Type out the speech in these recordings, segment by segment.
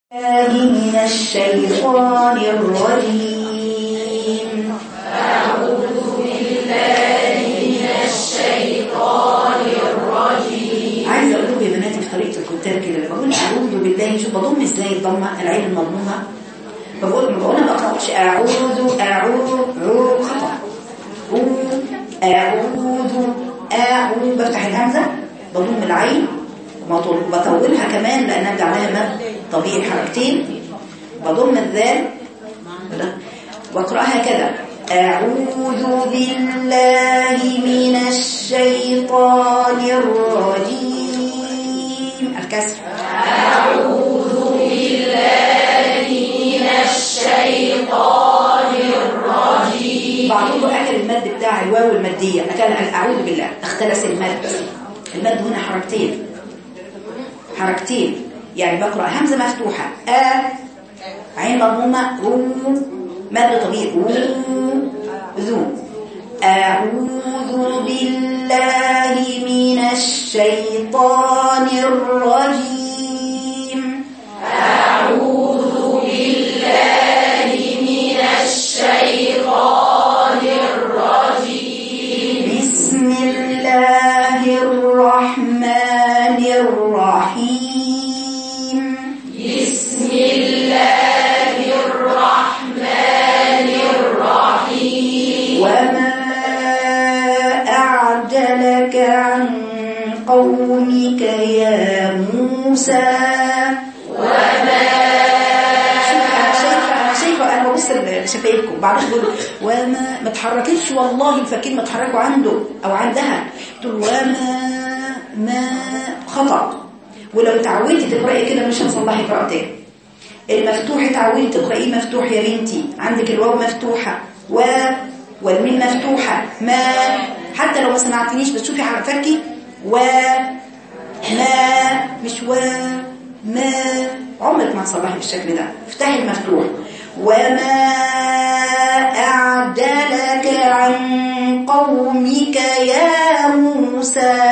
الله من الشيطان الرجيم عايزه اقول لكم يا بناتي في طريقه الكتاب كده لما بقول اعوذ بالله شوف بضم ازاي الضمه العين المضمومه بقول ما بقول انا ما بقراش اعوذ اعوذ عو خطا عو اعوذ اعوذ بفتح الهمزه بضم العين وبطول- وبطولها كمان لانها بدي عليها مد طبيعي حركتين بضم الذال واقراها كده أعوذ بالله من الشيطان الرجيم الكسر بعضهم أكل المد بتاع الواو المادية أكل أعوذ بالله اختلس المد المد هنا حركتين حركتين يعني بقرأ همزة مفتوحة آ عين مضمومة رو مد طبيعي رو ذو أعوذ بالله من الشيطان الرجيم بسم الله الرحمن الرحيم وما أعجلك عن قومك يا موسى وما أنا شايفة أنا شايفة أنا ببص لشفايفكم بعدين بقول وما ما تحركتش والله الفكين ما تحركوا عنده أو عندها تقول وما ما خطأ ولو تعودتي تقرأي كده مش هتصلحي قراءتك المفتوح تعودي تقرأيه مفتوح يا بنتي عندك الواو مفتوحة و والميم مفتوحة ما حتى لو ما سمعتنيش بس شوفي حرفكي و ما مش و ما عمرك ما تصلحي بالشكل ده افتحي المفتوح وما أعدلك عن قومك يا موسى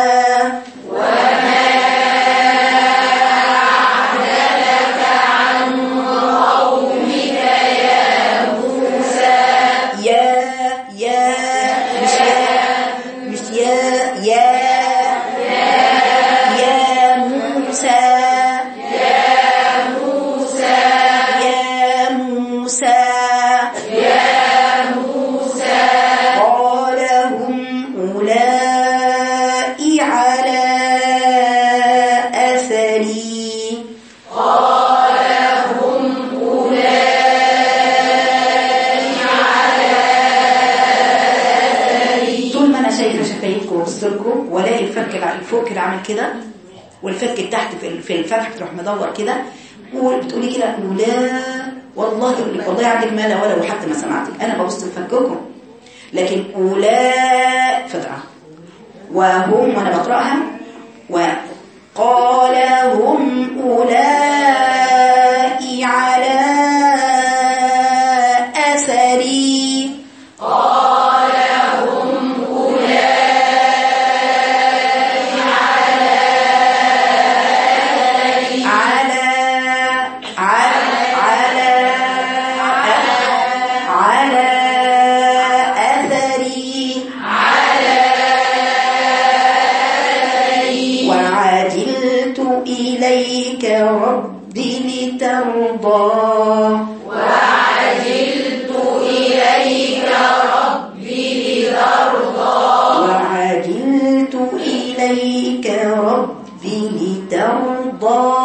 يا يا مش يا مش يا يا يا موسى يا موسى يا موسى يا موسى قال هم أولئك على أثري طول ما انا شايفه شفايفكم وصدركم والاقي الفك اللي فوق كده عامل كده والفك تحت في في الفتح تروح مدور كده وبتقولي كده لا والله يقول لك والله عندك ما لا ولا وحتى ما سمعتك انا ببص لفككم لكن اولا فتحه وهم وانا بقراها وقال هم اولئك على اثري على على على على أثري وعجلت إليك ربي لترضى وعجلت إليك ربي لترضى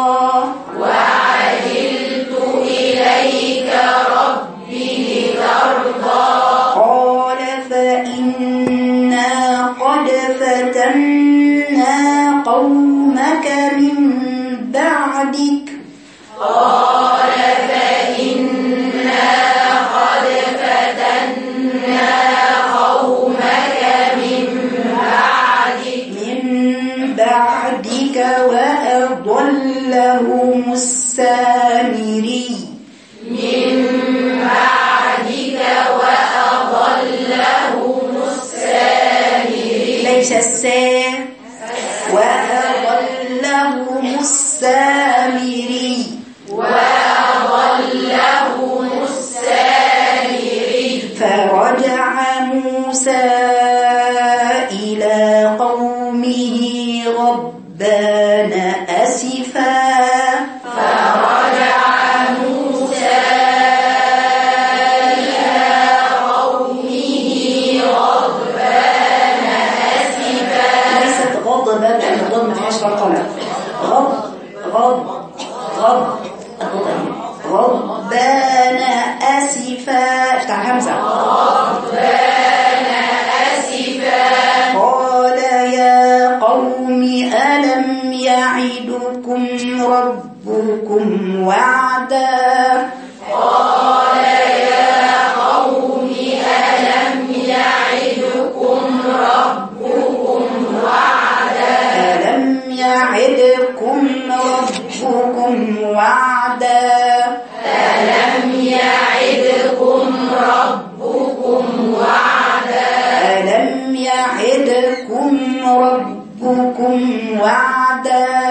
قال فإنا قد فتنا قومك من بعدك من بعدك وأضلهم السامري ليس السا وأضلهم السامري ربنا أسفا افتح همزة قال يا قوم ألم يعدكم ربكم وعدا ألم يعدكم ربكم وعدا ألم يعدكم ربكم وعدا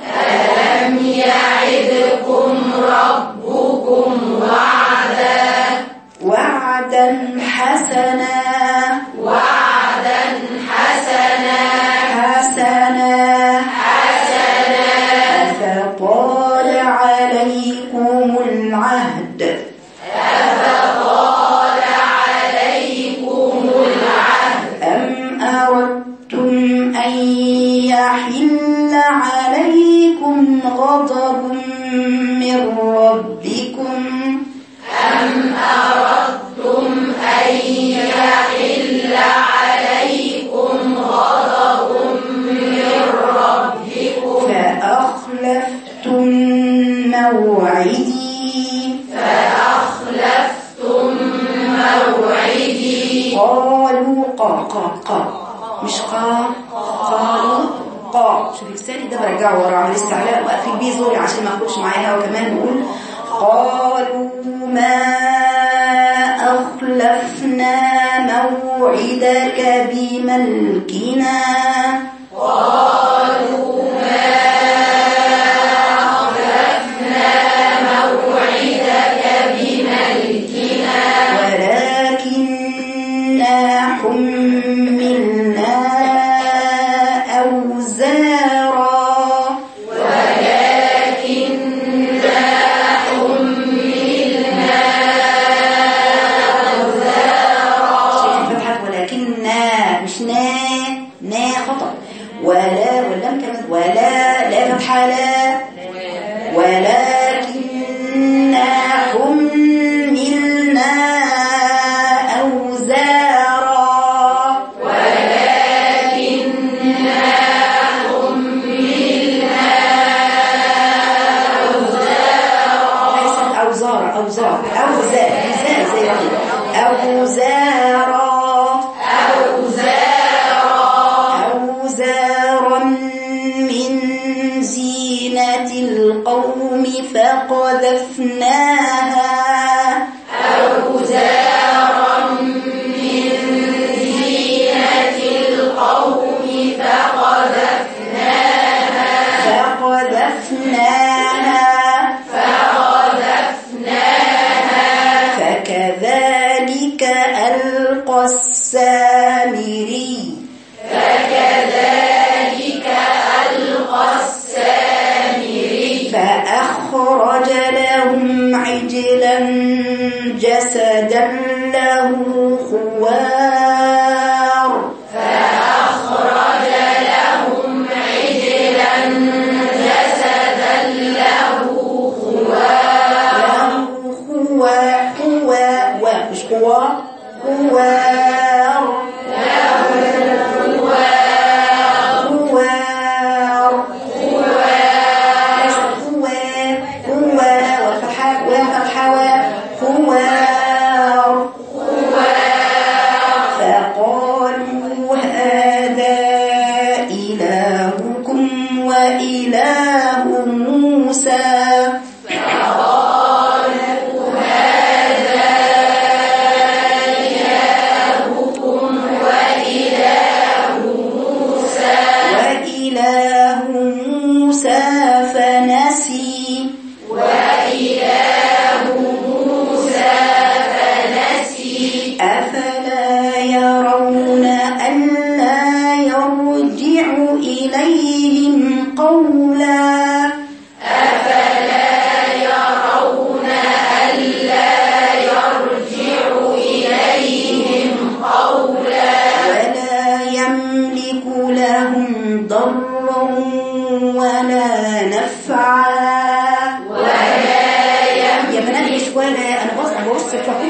وعدا حسنا وعدا حسنا حسنا أفطال عليكم العهد أم أردتم أن يحل عليكم غضب من ربكم فأخلفتم موعدي قالوا قا قا قا مش قا قالوا قا شوف لساني ده برجعه ورا على الاستعلاء واقفل بيه زوري عشان ما اخرجش معاها وكمان نقول قالوا ما أخلفنا موعدك بملكنا ولكننا حملنا أوزارا شايف الفتحة ولكننا مش نا نا خطأ ولا واللام كمان ولا لا فتحة لا ولكننا حملنا أوزارا ليست أوزار أوزار أوزار أوزار زي أوزارا أوزارا من زينة القوم فقذفناها فقذفناها فكذلك ألقى السامري فأخرج لهم عجلا جسدا له خوار له خوار خوار و- مش خوار خوار خوار ليس خوار خوار والفتحة والفتحة خوار فقالوا هذا إلهكم وإله موسى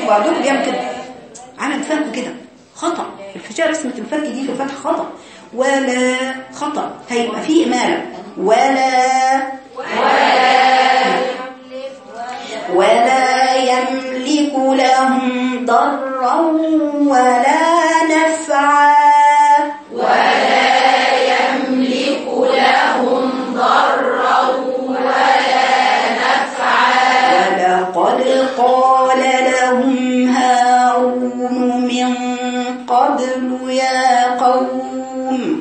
بعضكم بيعمل كده عمل فهم كده خطأ الفجاء رسمة الفك دي في الفتح خطأ ولا خطأ هيبقى فيه إمالة ولا ولا يملك لهم ضرا ولا نفعا ولقد قال لهم هارون من قبل يا قوم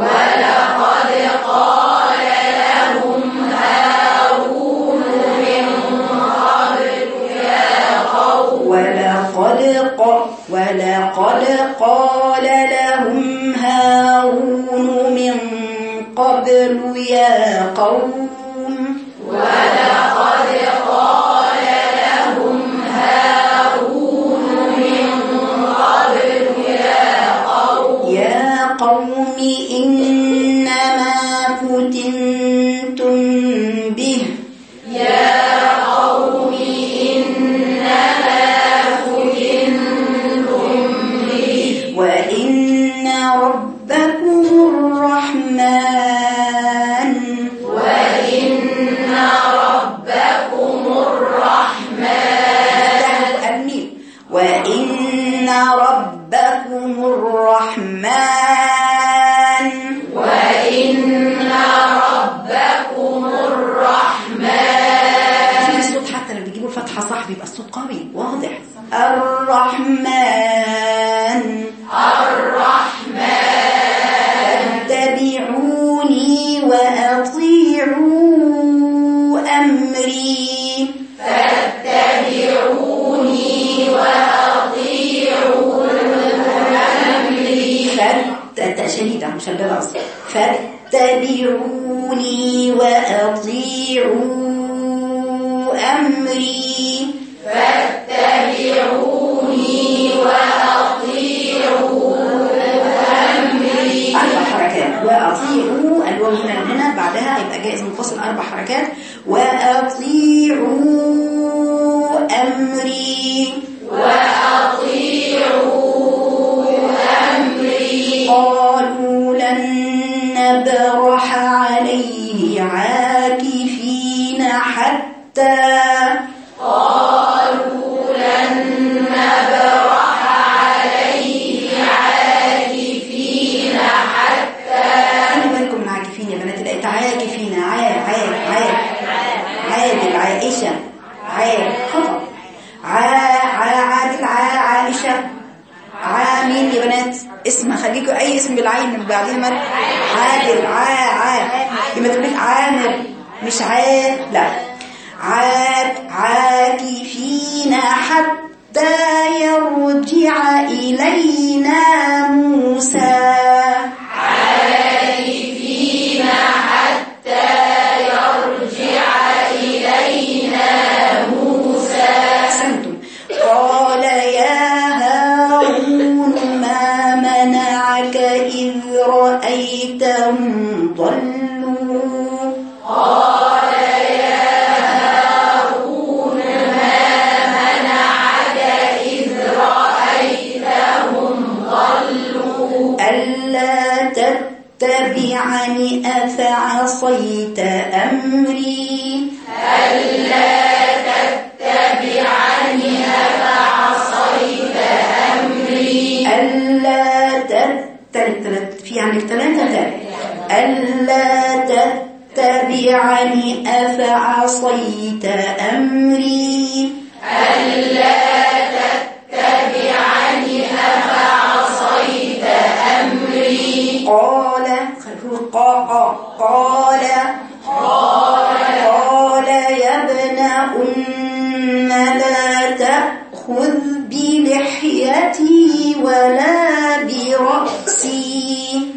ولقد ق... ولقد قال لهم هارون من قبل يا قوم يا قوم إنما فتنتم به وإن ربكم الرحمن وإن ربكم الرحمن وإن ربكم الرحمن في الصوت حتى لما بيجيبوا الفتحة صح بيبقى الصوت قوي واضح الرحمن فاتبعوني وأطيعوا أمري فاتت شديدة مشددة أصلا فاتبعوني وأطيعوا أمري أربع حركات وأطيعوا الواو هنا من هنا بعدها يبقى جائز منفصل أربع حركات وأطيعوا أمري قالوا لن نبرح عليه عاكفين حتى خلي بالكم من عاكفين يا بنات لقيت عاكفين عاد عاد عاد عادل عائشة عاد خطأ عا عا عادل عا عائشة عامين يا بنات اسم خليكوا اي اسم بالعين من بعدين مر عادل عا عا يبقى تقول لك عامر مش عاد لا عاد عاكفين حتى يرجع إلينا موسى أحسنتم قال يا هارون ما منعك إذ رأيتهم ضلوا ألا تتبعني أفعصيت أمري ألا تتبعني في عندك ثلاثة تاء ألا تتبعني أفعصيت أمري قال خلفه قا قال قال يا ابن أم لا تأخذ بلحيتي ولا برأسي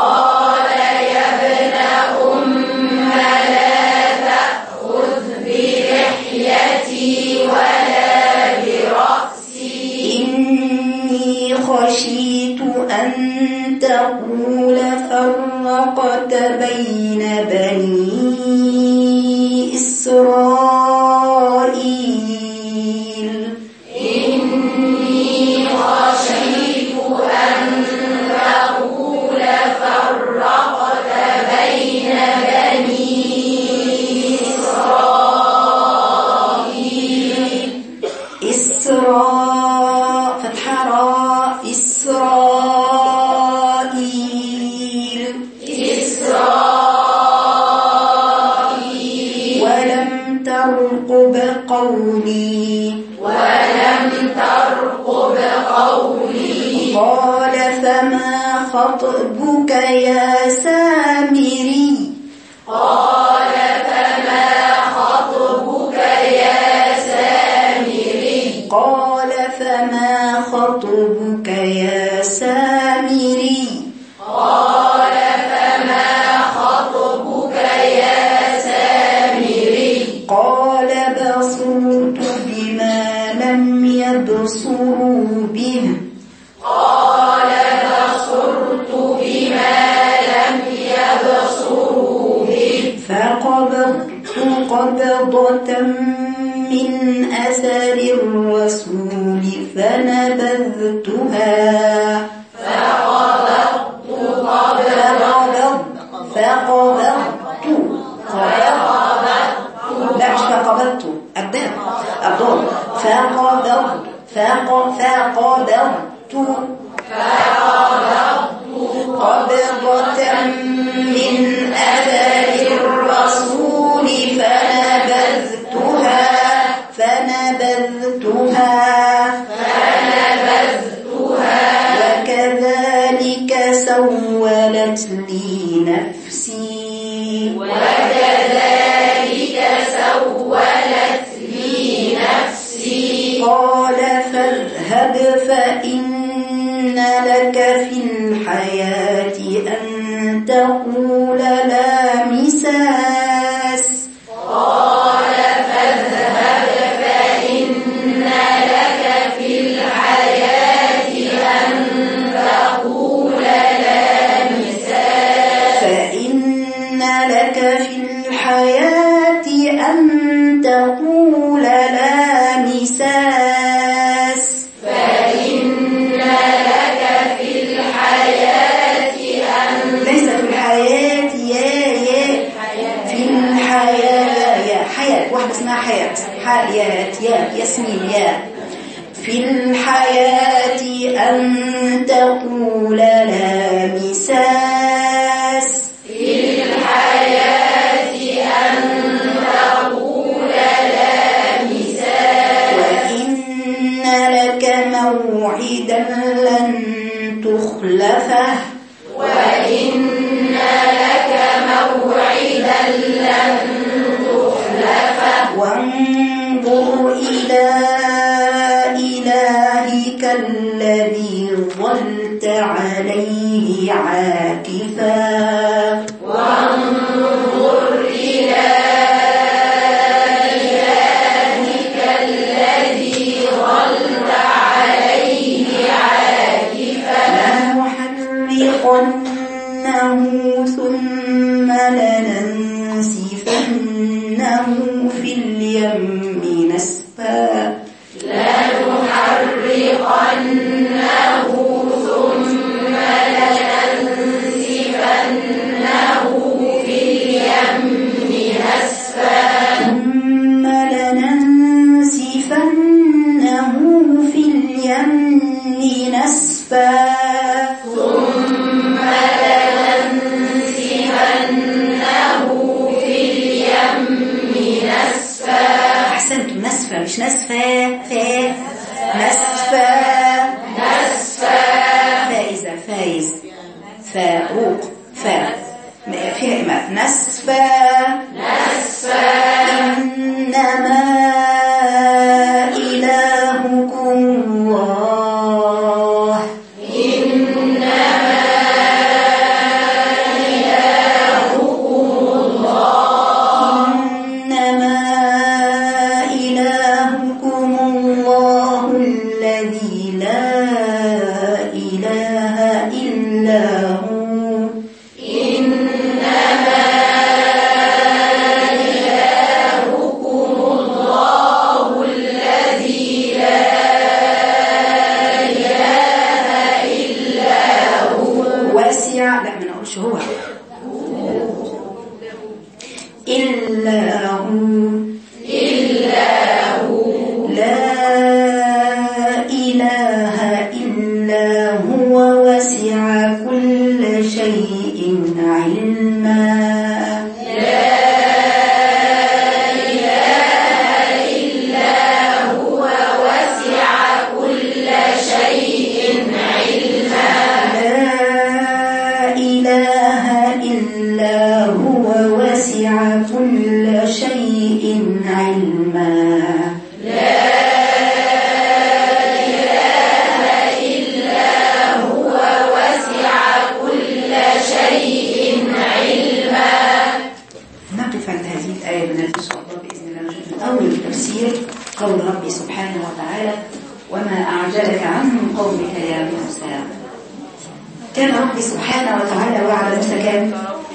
إني خشيت أن تقول فرقت بين بني إسرائيل قولي ولم ترقب قولي قال فما خطبك يا سامري قال فما خطبك يا سامري قال فما خطبك يا سامري قال فما خطبك يا سامري قال بصرت بما لم يبصروا به قال بصرت بما لم يبصروا به فقبضت قبضة من أثر الرسول فنبذتها فقبضت قبضة فقبضت فقبضت لا مش فقبضت الدال الضاد فقبضت فق فقبضت قبضة من أثر الرسول فنبذتها فنبذتها وكذلك سولت لي نفسي وكذلك سولت لي نفسي قال فاذهب فإن لك في الحياة أن تقول لا مساس قال فاذهب فإن لك في الحياة أن تقول لا مساس فإن لك في الحياة أن تقول لا مساس فإن لك في الحياة أن ليس في الحياة يا يا في الحياة يا حياة واحدة اسمها حياة حياة يا ياسمين يا في الحياة أن تقول لا مساس في الحياة أن تقول لا مساس وإن لك موعدا لن تخلفه وإن لك موعدا لن تخلفه وانظر إلى إلهك الذي ظلت عليه عاكفا وانظر إلى إلهك الذي ظلت عليه عاكفا لنحرقنه ثم لننسفنه في اليم نسفا لنحرقنه ثم لننسفنه في اليم نسفا ثم لننسفنه في اليم نسفا ثم لننسفنه في اليم نسفا أحسنتم نسفة مش نسفة فا نسفة نسفا فائزة فايز فاروق فا ما- فيها إماء نسفة نسفا إنما إلهكم الله إنما إلهكم الله الذي لا إله إلا هو إنما علما نقف عند هذه الآية من إن شاء الله بإذن الله نشوف من أول التفسير قول ربي سبحانه وتعالى وما أعجلك عن قومك يا موسى كان ربي سبحانه وتعالى وعلى موسى كام؟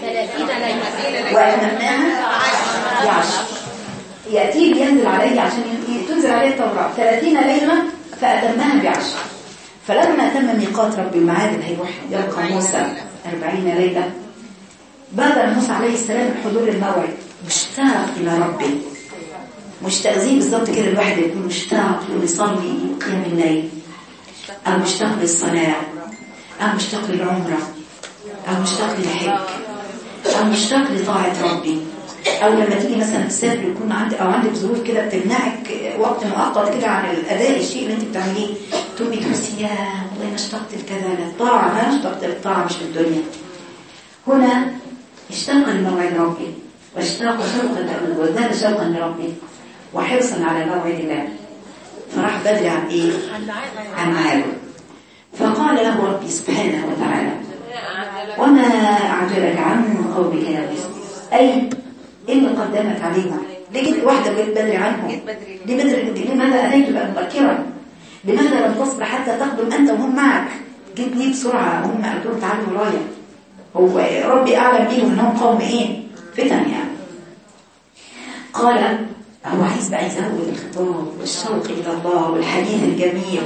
وأتممناها بعشر يأتيه ينزل عليه عشان ي- تنزل عليه التوراة 30 ليلة فأتمها بعشر فلما تم ميقات ربي الميعاد اللي هيروح يلقى موسى 40 ليلة بادر موسى عليه السلام بحضور الموعد مشتاق إلى ربه مشتاق زي بالظبط كده الواحد يكون مشتاق يقول يصلي قيام الليل أو مشتاق للصلاة أو مشتاق للعمرة أو مشتاق للحج أو مشتاق لطاعة ربي أو لما تيجي مثلا تسافر يكون عندك أو عندك ظروف كده بتمنعك وقت مؤقت كده عن الأداء الشيء اللي أنت بتعمليه تقومي تحسي يا والله أنا اشتقت لكذا للطاعة أنا اشتقت للطاعة مش للدنيا هنا اشتاق لموعد ربي واشتاق شوقا وازداد شوقا لربي وحرصا على موعد الله فراح بدري عن ايه عن ميعاده فقال له ربي سبحانه وتعالى وما اعجلك عن قومك يا موسى اي إيه اللي قدمك عليهم ليه جيت واحده جيت بدري عنهم ليه بدري لماذا اتيت مبكرا لماذا لم تصبر حتى تقدم انت وهم معك جيت ليه بسرعه هم قالوا لهم تعالوا ورايا هو ربي أعلم بيهم إنهم قوم إيه فتن يعني قال هو عايز بقى يزود الخطاب والشوق إلى الله والحديث الجميل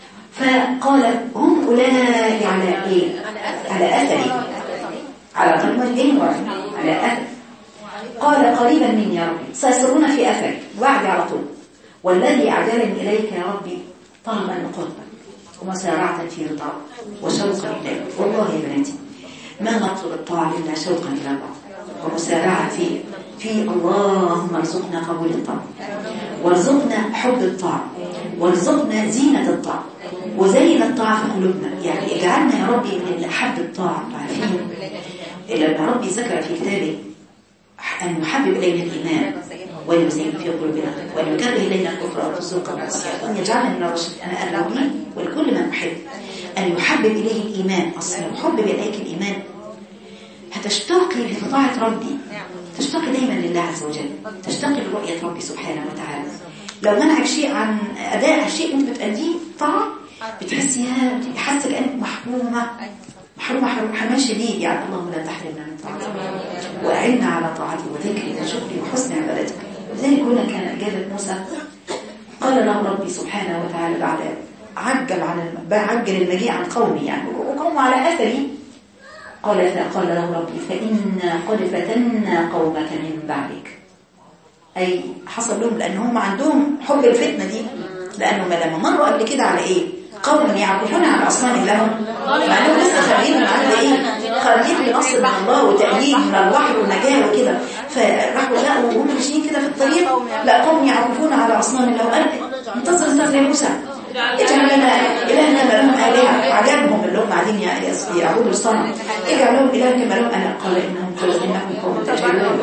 فقال هم أولئك على إيه على أثري على طريق وجهين على أثر قال قريبا مني يا ربي سيصلون في أثري وعدي على طول والذي أعجلني إليك يا ربي طلبا لقربك ومسارعة في رضاك وشوقا إليك والله يا بناتي ما نطلب الطاعة إلا شوقا إلى الله ومسارعة في في اللهم ارزقنا قبول الطاعة وارزقنا حب الطاعة وارزقنا زينة الطاعة وزين الطاعة في قلوبنا يعني اجعلنا يا ربي من اللي حب الطاعة عارفين لما ربي ذكر في كتابه أن يحبب إلينا الإيمان ويزين في قلوبنا وأن يكره إلينا الكفر والفسوق والعصيان وأن يجعلنا من الرشد أنا أدعو لي ولكل من أحب أن يحبب إليه الإيمان أصلا يحبب إليك الإيمان هتشتاقي لطاعة ربي تشتاقي دايما لله عز وجل تشتاقي لرؤية ربي سبحانه وتعالى لو منعك شيء عن أداء شيء أنت بتأديه طاعة بتحسي يا حاسة كأنك محرومة محرومة حرمان شديد يعني اللهم لا تحرمنا من طاعتك وأعنا على طاعتي وذكري وشكري وحسن عبادتك لذلك هنا كان إجابة موسى قال له ربي سبحانه وتعالى بعد عجل عن الم... عجل المجيء عن قومي يعني وقوموا على أثري قال قال له ربي فإنا قد فتنا قومك من بعدك أي حصل لهم لأن هم عندهم حب الفتنة دي لأنهم لما مروا قبل كده على إيه قوم يعكفون على أصنام لهم مع أنهم لسه خارجين من عند إيه خارجين بنصر من الله وتأييد من الوحي والنجاة وكده فراحوا لقوا وهم ماشيين كده في الطريق لا قوم يعكفون على أصنام لهم قال انتظر انتظر يا موسى اجعل لنا إلهنا ما لهم آلهة عجبهم اللي هم قاعدين يعبدوا الصنم اجعل لهم إله كما لهم أنا قال إنهم قالوا إنكم قوم تجهلون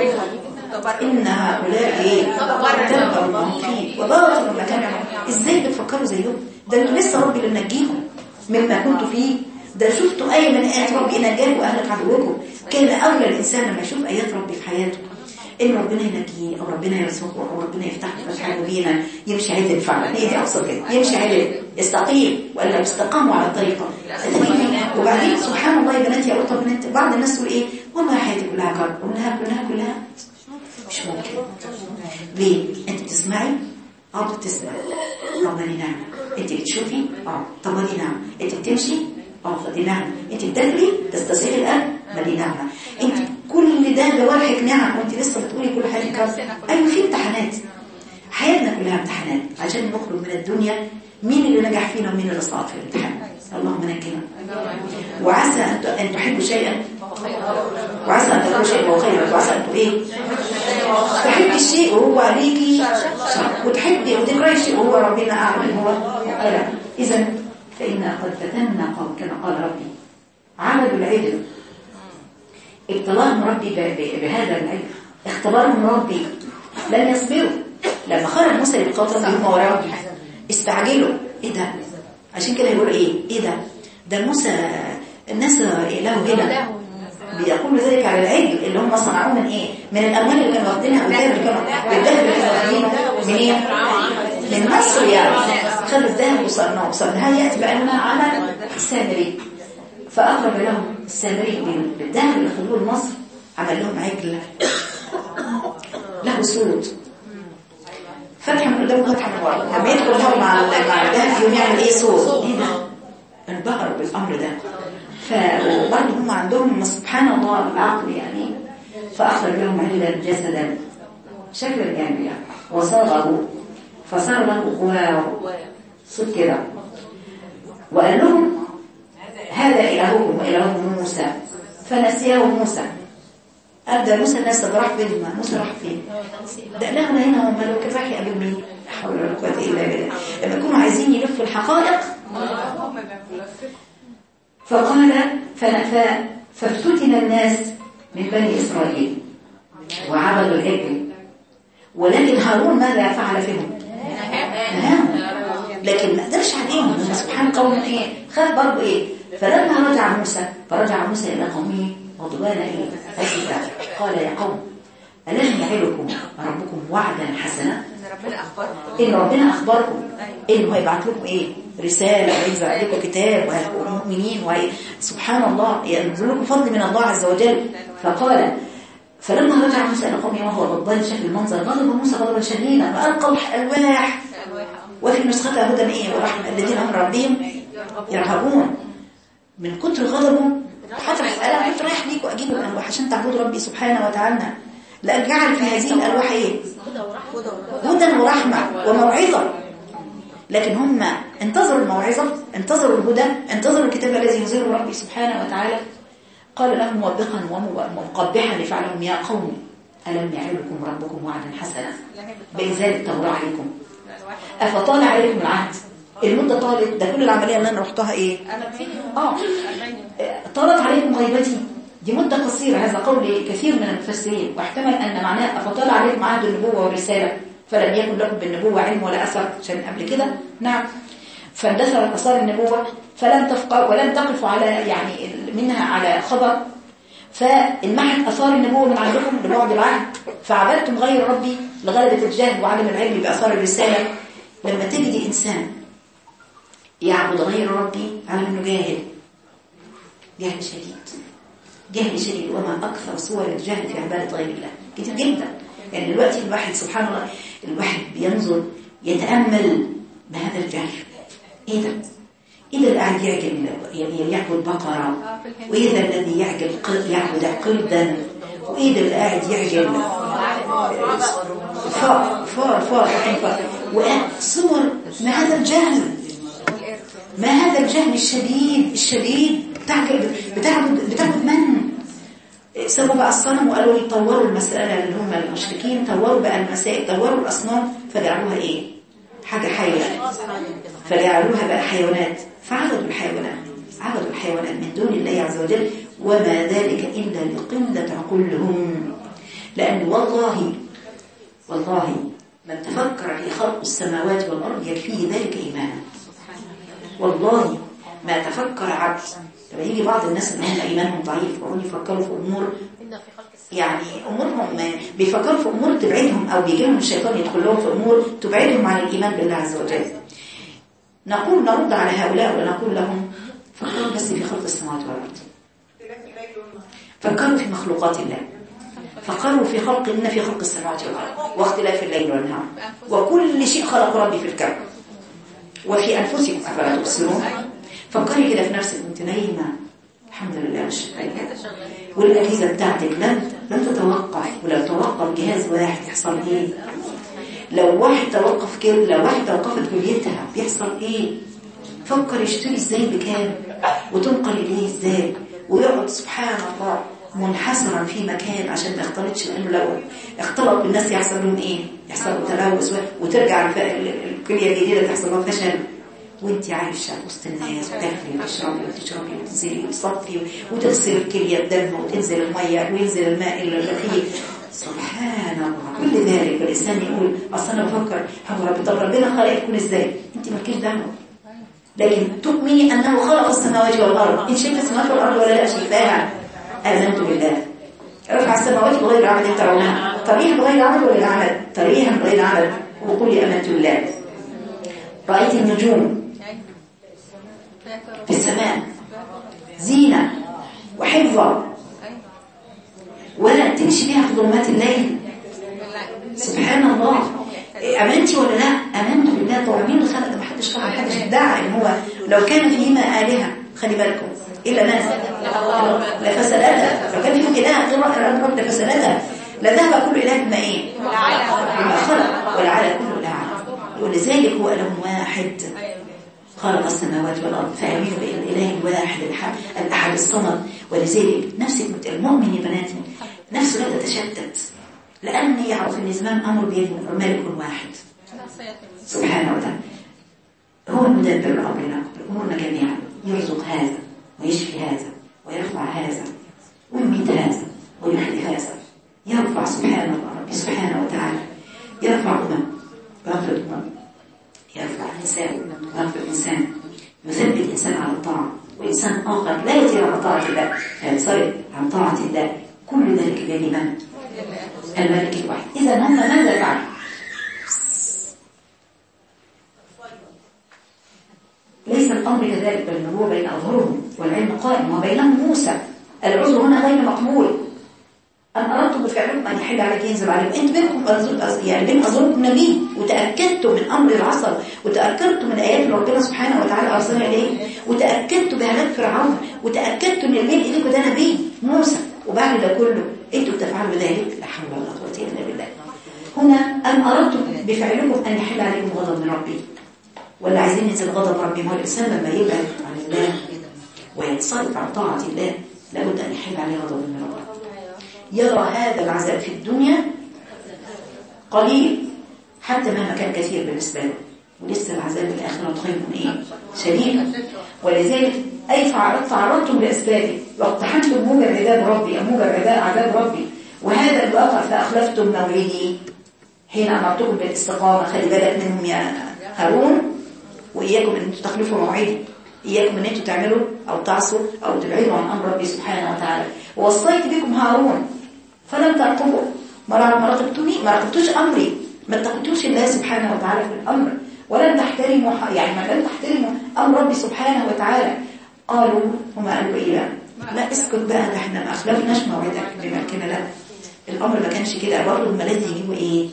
إن هؤلاء إيه تبقى المنطقين وباطل ما كانوا إزاي بتفكروا زيهم ده انتوا لسه ربي اللي منجيكم مما كنتوا فيه ده شفتوا آية من آيات ربي نجاكم وأهلك عدوكم كان أولى الإنسان لما يشوف آيات ربي في حياته إن ربنا ينجيه أو ربنا يرزقه أو ربنا يفتح له فتحة مبينة يمشي عدل فعلا هي دي أقصد كده يمشي عدل يستقيم ولا يستقاموا على الطريقة وبعدين سبحان الله يا بناتي أقول طب انت بعض الناس تقول إيه والله حياتي كلها كرب كلها كلها كلها مش ممكن ليه انت بتسمعي اه بتسمع طب دي نعمة انت بتشوفي اه طب دي نعمة انت بتمشي اه فدي نعمة انت بتاكلي تستسيغي الان ما دي نعمة انت كل ده جوارحك نعم وانت لسه بتقولي كل حاجة كرب ايوه في امتحانات حياتنا كلها امتحانات عشان نخرج من الدنيا مين اللي نجح فينا ومين اللي صعد في الامتحان اللهم نجنا وعسى ان تحبوا شيئا وعسى ان تكونوا شيئا وهو خير وعسى ان ايه تحبي الشيء وهو عليكي شر وتحبي وتكرهي الشيء وهو ربنا اعلم هو خير اذا فانا قد فتنا قوم كما قال ربي عبدوا العجل ابتلاهم ربي بهذا العجل اختبرهم ربي لم يصبروا لما خرج موسى للقوم هم وراه استعجلوا ايه ده عشان كده يقولوا ايه ايه ده ده موسى الناس له هنا بيقولوا ذلك على العجل اللي هم صنعوه من ايه من الاموال اللي كانوا واخدينها والذهب اللي كانوا والذهب اللي كانوا واخدينه منين من مصر يعني خدوا الذهب وصنعوه صنعها ياتي بانها على السامري فاخرج لهم السامري بالذهب اللي خدوه لمصر عمل لهم عجل له صوت فتحة من قدام وفتحة من ورا لما يدخل هو مع مع الذهب يوم يعمل ايه صوت ايه ده انبهر بالامر ده فبرضه هم عندهم سبحان الله العقل يعني فاخرج لهم عجلا جسدا شكلا يعني وصاغه فصار له خوار صوت كده وقال لهم هذا الهكم واله موسى فنسيه موسى أبدأ موسى الناس طب راح فين ما موسى راح فين ده لغنا هنا هم لو كان راح يقابل مين لا حول ولا قوة إلا بالله لما يكونوا عايزين يلفوا الحقائق فقال فنفى فافتتن الناس من بني إسرائيل وعبدوا العجل ولكن هارون ماذا فعل فيهم نهاهم لكن ما قدرش عليهم هم سبحان قوم ايه خاف برضه ايه فلما رجع موسى فرجع موسى الى قومه غضبان ايه أسفا قال يا قوم ألم يعدكم ربكم وعدا حسنا ربنا أخبرنا إن ربنا أخبركم إنه هيبعت لكم إيه رسالة وينزل عليكم كتاب وهيبقوا مؤمنين وهي سبحان الله ينزل لكم فضل من الله عز وجل فقال فلما رجع موسى إلى قومه وهو غضبان شكل المنظر غضب موسى غضبا شديدا وألقى الألواح وفي نسختها هدى إيه ورحمة الذين هم ربهم يرهبون من كتر غضبه حتى انا كنت رايح ليك واجيب الالواح عشان تعبدوا ربي سبحانه وتعالى لا جعل في هذه الالواح ايه هدى ورحمه وموعظه لكن هم انتظروا الموعظه انتظروا الهدى انتظروا الكتاب الذي ينزله ربي سبحانه وتعالى قال لهم موبخا ومقبحا لفعلهم يا قوم الم يعدكم ربكم وعدا حسنا بانزال التوراه عليكم افطال عليكم العهد المدة طالت ده كل العملية اللي أنا رحتها إيه آه طالت عليكم غيبتي دي مدة قصيرة هذا قول كثير من المفسرين واحتمل أن معناه أفطال عليكم عهد النبوة والرسالة فلم يكن لكم بالنبوة علم ولا أثر عشان قبل كده نعم فاندثرت أثار النبوة فلم تفقوا ولم تقفوا على يعني منها على خبر فالمحت أثار النبوة من عندكم لبعد العهد فعبدتم غير ربي لغلبة الجهل وعدم العلم بأثار الرسالة لما تجد إنسان يعبد غير ربي على انه جاهل جهل شديد جهل شديد وما اكثر صور الجهل في عباده غير الله كتير جدا يعني دلوقتي الواحد سبحان الله الواحد بينظر يتامل بهذا الجهل ايه ده ايه ده اللي قاعد يعجل يعني يعبد بقره وايه ده الذي يعجل يعبد قردا وايه ده اللي قاعد يعجل فار فار فار فار وصور ما هذا الجهل ما هذا الجهل الشديد الشديد بتعبد بتعبد بتعبد من سابوا بقى الصنم وقالوا يطوروا المسألة اللي هم المشركين طوروا بقى المسائل طوروا الأصنام فجعلوها إيه حاجة حية فجعلوها بقى حيوانات فعبدوا الحيوانات عبدوا الحيوانات من دون الله عز وجل وما ذلك إلا لقلة عقولهم لأن والله والله من تفكر في خلق السماوات والأرض يكفيه ذلك إيمانا والله ما تفكر عبد لما يجي بعض الناس اللي هم ايمانهم ضعيف وهم يفكروا في امور يعني امورهم بيفكروا في امور تبعدهم او بيجي لهم الشيطان يدخل لهم في امور تبعدهم عن الايمان بالله عز وجل نقول نرد على هؤلاء ونقول لهم فكروا بس في خلق السماوات والارض فكروا في مخلوقات الله فكروا في خلق ان في خلق السماوات والارض واختلاف الليل والنهار وكل شيء خلق ربي في الكون وفي أنفسكم أفلا تبصرون فكري كده في نفسك وانت نايمة الحمد لله مش والأجهزة بتاعتك لن لن تتوقف ولو توقف جهاز واحد يحصل ايه لو واحد توقف كل لو واحد توقفت كليتها بيحصل ايه فكر يشتري ازاي بكام وتنقل اليه ازاي ويقعد سبحان الله منحصرا في مكان عشان ما يختلطش لانه لو اختلط بالناس يحصل لهم ايه يحصل لهم تلوث وترجع الكليه الجديده تحصل لهم فشل وانت عايشه وسط الناس وتاكلي وتشربي وتشربي وتنزلي وتصفي وتغسل الكليه بدم وتنزل الميه وينزل الماء اللي فيه سبحان الله كل ذلك الإنسان يقول أصل أنا بفكر هو رب طب ربنا خلق يكون إزاي أنت مالكيش دعوة لكن تؤمني أنه خلق السماوات والأرض إن شئت السماوات والأرض ولا لا شايفاها آمنت بالله رفع السماوات بغير عمل ترونها طريقا بغير عمل ولا عمل طريقا بغير عمل وقولي أمنت بالله رأيت النجوم في السماء زينة وحفظة ولا تمشي بها في ظلمات الليل سبحان الله امنتي ولا لا امنت بالله طبعا مين اللي خلق ده محدش خلق محدش ادعى ان هو لو كان فيهما الهه خلي بالكم الا من لفسدتها لو كان فيهم اله غير رب لفسدتها لذهب كل اله بما ايه بما خلق والعالم كله اله ولذلك هو اله واحد خلق السماوات والأرض فأمنوا بالإله الواحد الأحد الصمد ولذلك نفس المؤمن يا بناتي نفسه لا تتشتت لأن يعرف أن زمان أمر بيد ملك واحد سبحانه وتعالى هو المدبر لأمرنا أمورنا جميعا يرزق هذا ويشفي هذا ويرفع هذا ويميت هذا ويحيي هذا يرفع سبحانه ربي سبحانه وتعالى يرفع أمم ويغفر أمم يرفع الإنسان يرفع الإنسان يثبت الإنسان على الطاعة وإنسان آخر لا يطير على طاعة الله فينصرف عن طاعة الله كل ذلك بيد من؟ الملك الواحد إذا هم ماذا فعلوا؟ ليس الأمر كذلك بل هو بين أظهرهم والعلم قائم وبينهم موسى العذر هنا غير مقبول أن أردتم بفعلكم أن يحل عليك ينزل عليكم أنت بينكم يعني بين أظنكم نبي وتأكدتم من أمر العصر وتأكدتم من آيات ربنا سبحانه وتعالى أرسلها إليه وتأكدتم بهلاك فرعون وتأكدتم أن المين إليكم ده نبي موسى وبعد ده كله أنتم بتفعلوا ذلك لا حول ولا قوة إلا بالله هنا أن أردتم بفعلكم أن يحل عليكم غضب من ربي ولا عايزين ينزل غضب ربي ما هو الإنسان لما يبعد عن الله ويتصرف عن طاعة الله لابد أن يحل عليه غضب من ربه يرى هذا العذاب في الدنيا قليل حتى مهما كان كثير بالنسبة له ولسه العذاب الآخرة خير من إيه؟ شديد ولذلك أي فعلت تعرضتم لأسبابه واقتحمتم موجب عذاب ربي أو موجب عذاب ربي وهذا الواقع فأخلفتم موعدي حين أمرتكم بالاستقامة خلي بالك منهم يا هارون وإياكم أن تخلفوا موعدي إياكم أن أنتم تعملوا أو تعصوا أو تبعدوا عن أمر ربي سبحانه وتعالى ووصيت بكم هارون فلم ترقبوا ما رقبتوني ما رقبتوش أمري ما اتقيتوش الله سبحانه وتعالى في الأمر ولم تحترموا يعني ما لم تحترموا أمر ربي سبحانه وتعالى قالوا هما قالوا إيه لا اسكت بقى ده احنا ما أخلفناش موعدك بملكنا لا الأمر ما كانش كده برضه لما لازم يجيبوا إيه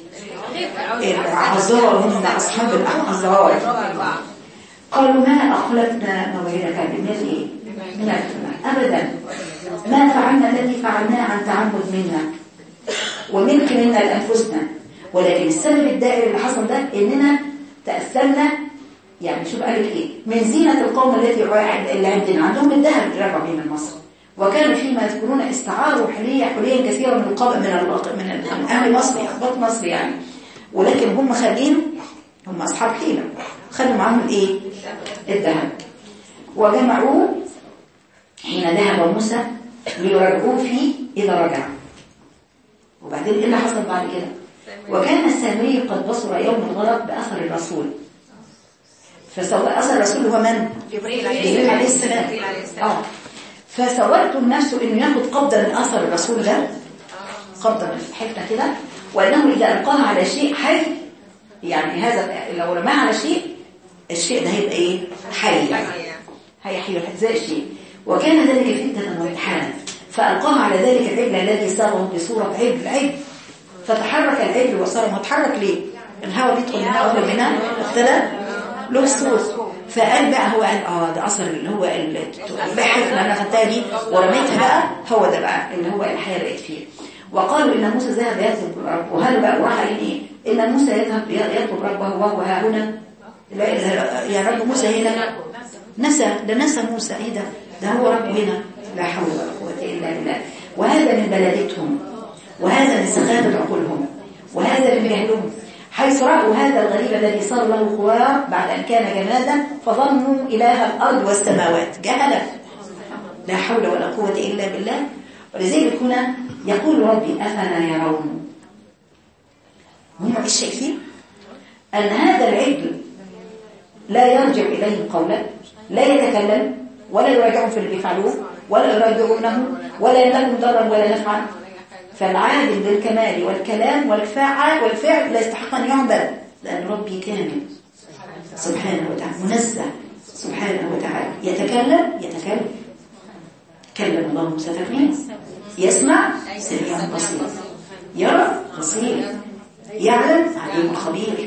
العذار هم أصحاب الأعذار قالوا ما أخلفنا موعدك بمثل إيه من أبدا ما فعلنا الذي فعلناه عن تعمد منا وملك منا لأنفسنا ولكن السبب الدائري اللي حصل ده إننا تأثرنا يعني شوف قالت إيه من زينة القوم التي اللي عندنا عندهم الذهب رجعوا بيه من مصر وكان فيما يذكرون استعاروا حلية حلية كثيرة من القبل من من أهل مصر أخبط مصر يعني ولكن هم خارجين هم أصحاب حيلة خدوا معاهم الإيه الذهب وجمعوه حين ذهب موسى ليرجعوه فيه إذا رجع وبعدين إيه اللي حصل بعد كده وكان السامري قد بصر يوم الغلط بأثر الرسول فسواء أثر الرسول هو من؟ جبريل جبريل عليه السلام آه فسورت نفسه انه ياخد قبضه من اثر الرسول ده قبضه من حته كده وانه اذا القاها على شيء حي يعني هذا لو رماها على شيء الشيء ده هيبقى ايه حي هيحيي زي الشيء وكان ذلك فتنه وامتحانا فالقاها على ذلك العجل الذي صار بصوره عجل عجل فتحرك العجل وصار متحرك ليه الهواء بيدخل هنا ويخرج هنا اختلف له الصوت فقال بقى هو قال اه ده اثر اللي هو البحر اللي انا خدتها دي ورميتها بقى هو ده بقى اللي هو الحياه بقت فيه وقالوا ان موسى ذهب يطلب ربه وهل بقى وراح ايه ان موسى يذهب يطلب ربه وهو ها هنا يا رب موسى هنا نسى ده نسى موسى ايه ده ده هو ربه هنا لا حول ولا قوه الا بالله وهذا من بلدتهم وهذا من سخافه عقولهم وهذا من جهلهم حيث رأوا هذا الغريب الذي صار له خوار بعد أن كان جمادا فظنوا إله الأرض والسماوات جهلا لا حول ولا قوة إلا بالله ولذلك هنا يقول ربي أفلا يرون هم ايش شايفين أن هذا العجل لا يرجع إليه قولا لا يتكلم ولا يراجعهم في اللي بيفعلوه ولا يراجعونه ولا لهم ضرا ولا نفعا فالعادل بالكمال والكلام والفعل والفعل لا يستحق أن يعبد لأن ربي كامل سبحانه وتعالى منزه سبحانه وتعالى يتكلم يتكلم كلم الله موسى تكليما يسمع سميع بصير يرى بصير يعلم عليم خبير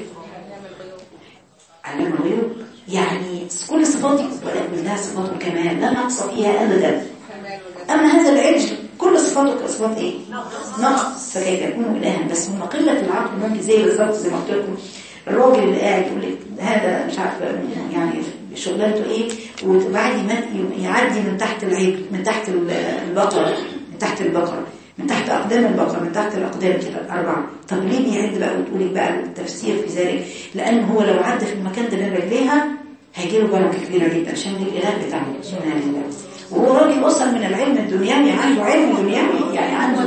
علم الغيوب يعني كل صفاتك ولها صفات الكمال لا نقص فيها ابدا اما هذا العجل كل صفاته صفات ايه نقص فكيف يكون الها بس هم قله العقل ممكن زي بالظبط زي ما قلت لكم الراجل اللي قاعد يقول لك هذا مش عارفه يعني شغلانته ايه وبعد ما يعدي من تحت العجل من تحت البقره من تحت البقره من تحت أقدام البقرة من تحت الأقدام كده الأربعة طب ليه بيعد بقى وتقولي بقى التفسير في ذلك لأن هو لو عدى في المكان ده من رجليها هيجي له بركة كبيرة جدا عشان الإله بتاعه سبحان الله وهو راجل وصل من العلم الدنيوي عنده علم دنيوي يعني عنده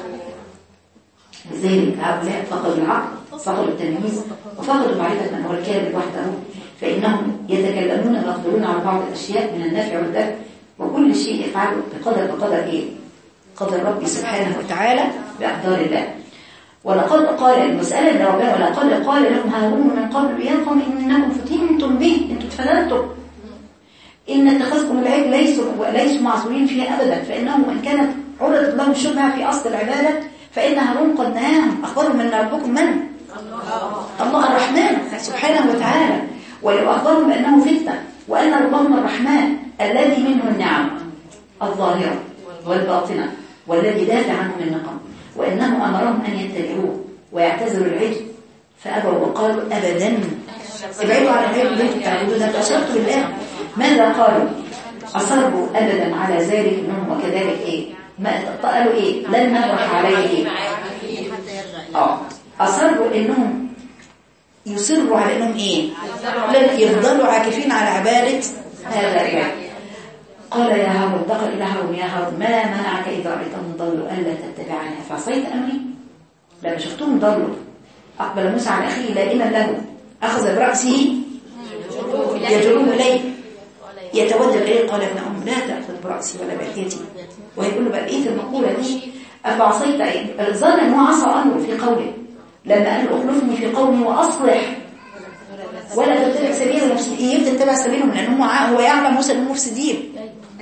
لذلك هؤلاء فقدوا العقل فقدوا التمييز وفقدوا معرفة من هو الكاذب وحده فإنهم يتكلمون ويقدرون على بعض الأشياء من النفع والدفع وكل شيء يفعله بقدر بقدر إيه قدر ربي سبحانه وتعالى بأقدار الله ولقد قال المسألة اللي ربنا ولقد قال لهم هارون من قبل يا قوم إنكم فتنتم به انتم اتفتنتم إن اتخذكم العيد ليسوا ليسوا معذورين فيها أبدا فإنهم وإن كانت عرضت لهم شبهة في أصل العبادة فإن هارون قد نهاهم أخبرهم من ربكم من؟ الله الرحمن سبحانه وتعالى ولو أخبرهم بأنه فتنة وأن ربهم الرحمن الذي منه النعم الظاهرة والباطنة والذي دافع عنهم النقم وإنه أمرهم أن يتبعوه ويعتذروا العجل فأبوا وقالوا أبدا ابعدوا عن العجل اللي انتم تعبدون ده أشرتوا بالله ماذا قالوا أصروا أبدا على ذلك إنهم وكذلك إيه ما قالوا إيه لن نبرح عليه إيه آه أصروا إنهم يصروا على إنهم إيه لن يفضلوا عاكفين على عبادة هذا العباد قال يا هارون دخل إلى هارون يا هارون ما منعك إذا رأيتهم ضلوا ألا تتبعني فعصيت أمري لما شفتهم ضلوا أقبل موسى على أخيه لائما له أخذ برأسه يجرون إليه يتوجه إليه قال ابن أم لا تأخذ برأسي ولا بحيتي ويقول له بقى إيه المقولة دي أفعصيت أيه ظن أنه عصى أمره في قوله لما قال له اخلفني في قومي وأصلح ولا تتبع سبيل المفسدين يبدأ تتبع سبيلهم لأنه هو يعلم موسى أنهم مفسدين